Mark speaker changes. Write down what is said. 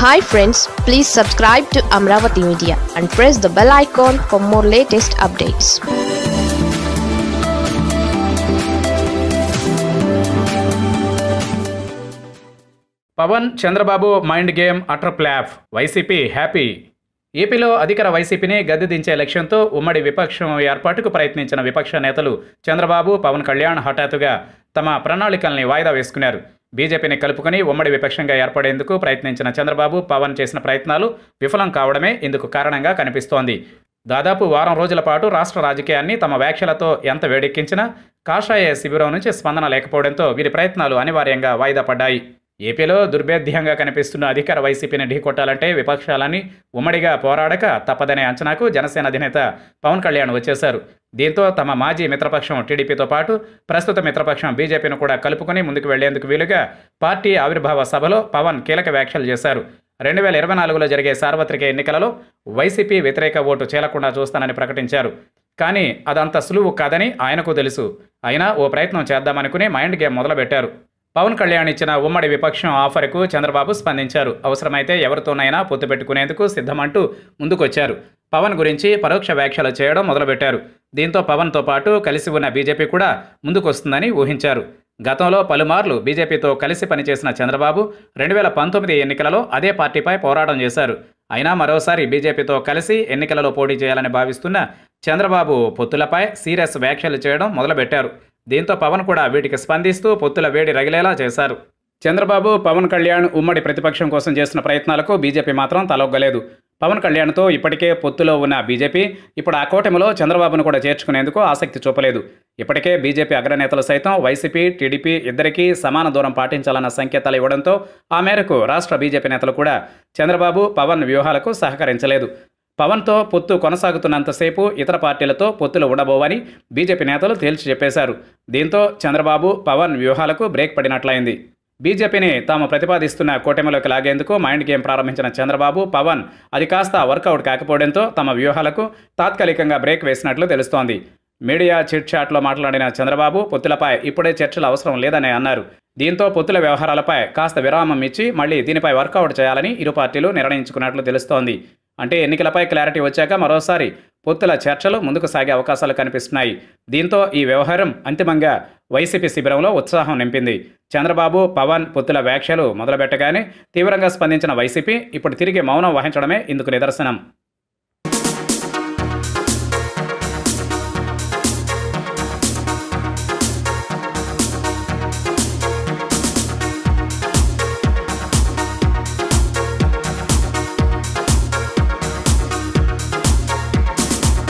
Speaker 1: hi friends please subscribe to Amaravati media and press the bell icon for more latest updates
Speaker 2: Pawan Chandrababu mind game utter flop YCP happy ఏపీలో అధికార వైసీపీని గద్దె దించే లక్ష్యంతో ఉమ్మడి విపక్షం ఏర్పాటుకు ప్రయత్నించిన విపక్ష నేతలు చంద్రబాబు పవన్ కళ్యాణ్ హఠాత్తుగా తమ ప్రణాళికల్ని వాయిదా వేసుకున్నారు బీజేపీని కలుపుకొని ఉమ్మడి విపక్షంగా ఏర్పడేందుకు ప్రయత్నించిన చంద్రబాబు పవన్ చేసిన ప్రయత్నాలు విఫలం కావడమే ఇందుకు కారణంగా కనిపిస్తోంది దాదాపు వారం రోజుల పాటు రాష్ట్ర రాజకీయాన్ని తమ వ్యాఖ్యలతో ఎంత వేడెక్కించినా కాషాయ శిబిరం నుంచి స్పందన లేకపోవడంతో వీరి ప్రయత్నాలు అనివార్యంగా వాయిదా పడ్డాయి ఏపీలో దుర్భేద్యంగా కనిపిస్తున్న అధికార వైసీపీని ఢీకొట్టాలంటే విపక్షాలని ఉమ్మడిగా పోరాడక తప్పదనే అంచనాకు జనసేన అధినేత పవన్ కళ్యాణ్ వచ్చేశారు దీంతో తమ మాజీ మిత్రపక్షం టీడీపీతో పాటు ప్రస్తుత మిత్రపక్షం బీజేపీని కూడా కలుపుకొని ముందుకు వెళ్లేందుకు వీలుగా పార్టీ ఆవిర్భావ సభలో పవన్ కీలక వ్యాఖ్యలు చేశారు రెండు వేల ఇరవై నాలుగులో జరిగే సార్వత్రిక ఎన్నికలలో వైసీపీ వ్యతిరేక ఓటు చేలకుండా చూస్తానని ప్రకటించారు కానీ అదంత సులువు కాదని ఆయనకు తెలుసు అయినా ఓ ప్రయత్నం చేద్దామనుకుని మైండ్ గేమ్ మొదలుపెట్టారు పవన్ కళ్యాణ్ ఇచ్చిన ఉమ్మడి విపక్షం ఆఫర్కు చంద్రబాబు స్పందించారు అవసరమైతే ఎవరితోనైనా పొత్తు పెట్టుకునేందుకు సిద్ధమంటూ ముందుకొచ్చారు పవన్ గురించి పరోక్ష వ్యాఖ్యలు చేయడం మొదలుపెట్టారు దీంతో పవన్తో పాటు కలిసి ఉన్న బీజేపీ కూడా ముందుకొస్తుందని ఊహించారు గతంలో పలుమార్లు బీజేపీతో కలిసి పనిచేసిన చంద్రబాబు రెండు వేల పంతొమ్మిది ఎన్నికలలో అదే పార్టీపై పోరాటం చేశారు అయినా మరోసారి బీజేపీతో కలిసి ఎన్నికలలో పోటీ చేయాలని భావిస్తున్న చంద్రబాబు పొత్తులపై సీరియస్ వ్యాఖ్యలు చేయడం మొదలుపెట్టారు దీంతో పవన్ కూడా వీటికి స్పందిస్తూ పొత్తుల వేడి రగిలేలా చేశారు చంద్రబాబు పవన్ కళ్యాణ్ ఉమ్మడి ప్రతిపక్షం కోసం చేసిన ప్రయత్నాలకు బీజేపీ మాత్రం తలొగ్గలేదు పవన్ కళ్యాణ్తో ఇప్పటికే పొత్తులో ఉన్న బీజేపీ ఇప్పుడు ఆ కూటమిలో చంద్రబాబును కూడా చేర్చుకునేందుకు ఆసక్తి చూపలేదు ఇప్పటికే బీజేపీ అగ్రనేతలు సైతం వైసీపీ టీడీపీ ఇద్దరికీ సమాన దూరం పాటించాలన్న సంకేతాలు ఇవ్వడంతో ఆ మేరకు రాష్ట్ర బీజేపీ నేతలు కూడా చంద్రబాబు పవన్ వ్యూహాలకు సహకరించలేదు పవన్తో పొత్తు కొనసాగుతున్నంతసేపు ఇతర పార్టీలతో పొత్తులు ఉండబోవని బీజేపీ నేతలు తేల్చి చెప్పేశారు దీంతో చంద్రబాబు పవన్ వ్యూహాలకు బ్రేక్ పడినట్లయింది బీజేపీని తాము ప్రతిపాదిస్తున్న కూటమిలోకి లాగేందుకు మైండ్ గేమ్ ప్రారంభించిన చంద్రబాబు పవన్ అది కాస్త వర్కౌట్ కాకపోవడంతో తమ వ్యూహాలకు తాత్కాలికంగా బ్రేక్ వేసినట్లు తెలుస్తోంది మీడియా చిట్ చాట్లో మాట్లాడిన చంద్రబాబు పొత్తులపై ఇప్పుడే చర్చలు అవసరం లేదని అన్నారు దీంతో పొత్తుల వ్యవహారాలపై కాస్త విరామం ఇచ్చి మళ్లీ దీనిపై వర్కౌట్ చేయాలని ఇరు పార్టీలు నిర్ణయించుకున్నట్లు తెలుస్తోంది అంటే ఎన్నికలపై క్లారిటీ వచ్చాక మరోసారి పొత్తుల చర్చలు ముందుకు సాగే అవకాశాలు కనిపిస్తున్నాయి దీంతో ఈ వ్యవహారం అంతిమంగా వైసీపీ శిబిరంలో ఉత్సాహం నింపింది చంద్రబాబు పవన్ పొత్తుల వ్యాఖ్యలు మొదలుపెట్టగానే తీవ్రంగా స్పందించిన వైసీపీ ఇప్పుడు తిరిగి మౌనం వహించడమే ఇందుకు నిదర్శనం